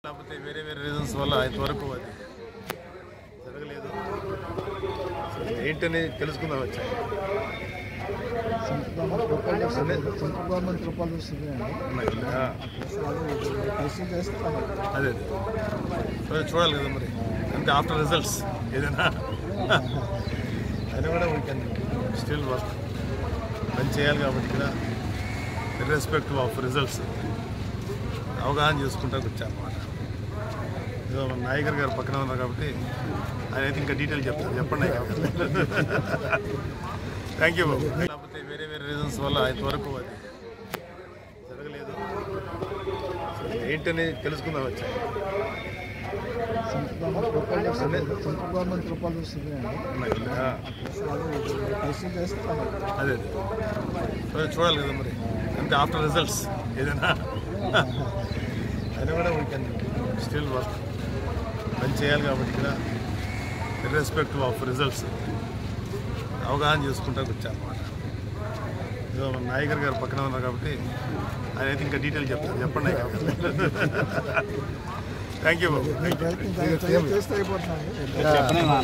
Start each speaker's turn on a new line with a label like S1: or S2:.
S1: లేకపోతే వేరే వేరే రీజన్స్ వల్ల ఇంతవరకు అది జరగలేదు అసలు ఏంటని తెలుసుకుందాం వచ్చాయి
S2: సెంట్రల్ గవర్నమెంట్ రూపాయలు వస్తుంది సెంట్రల్ గవర్నమెంట్ రూపాయలు వస్తుంది అండి టెస్ట్ చేస్తే
S1: అదే అదే సో చూడాలి కదా మరి అంటే ఆఫ్టర్ రిజల్ట్స్ ఏదైనా అయినా కూడా వీ కెన్ స్టిల్ వర్క్ పని చేయాలి కాబట్టి ఇక్కడ ఇర్రెస్పెక్టివ్ ఆఫ్ రిజల్ట్స్ అవగాహన చేసుకుంటా వచ్చానమాట ఏదో మన నాయకర్ గారు పక్కన ఉన్నారు కాబట్టి ఆయన అయితే ఇంకా డీటెయిల్ చెప్తారు చెప్పండి థ్యాంక్ యూ బాబు లేకపోతే వేరే వేరే రీజన్స్ వల్ల ఇంతవరకు అది జరగలేదు అసలు ఏంటని తెలుసుకుందాం వచ్చాయి
S2: సెంట్రల్ గవర్నమెంట్ రూపాయలు వస్తుంది సెంట్రల్ గవర్నమెంట్ రూపాయలు వస్తుంది అండి టెస్ట్ చేస్తే
S1: అదే అదే సో చూడాలి కదా మరి అంటే ఆఫ్టర్ రిజల్ట్స్ ఏదైనా అయినా కూడా వీ కెన్ స్టిల్ వర్క్ పని చేయాలి కాబట్టి ఇక్కడ ఇర్రెస్పెక్టివ్ ఆఫ్ రిజల్ట్స్ అవగాహన చేసుకుంటా వచ్చానమాట ఏదో మన నాయకర్ గారు పక్కన ఉన్నారు కాబట్టి ఆయన అయితే ఇంకా డీటెయిల్ చెప్తారు చెప్పండి థ్యాంక్ యూ బాబు
S2: ప్రయత్నం చేస్తే అయిపోతున్నాను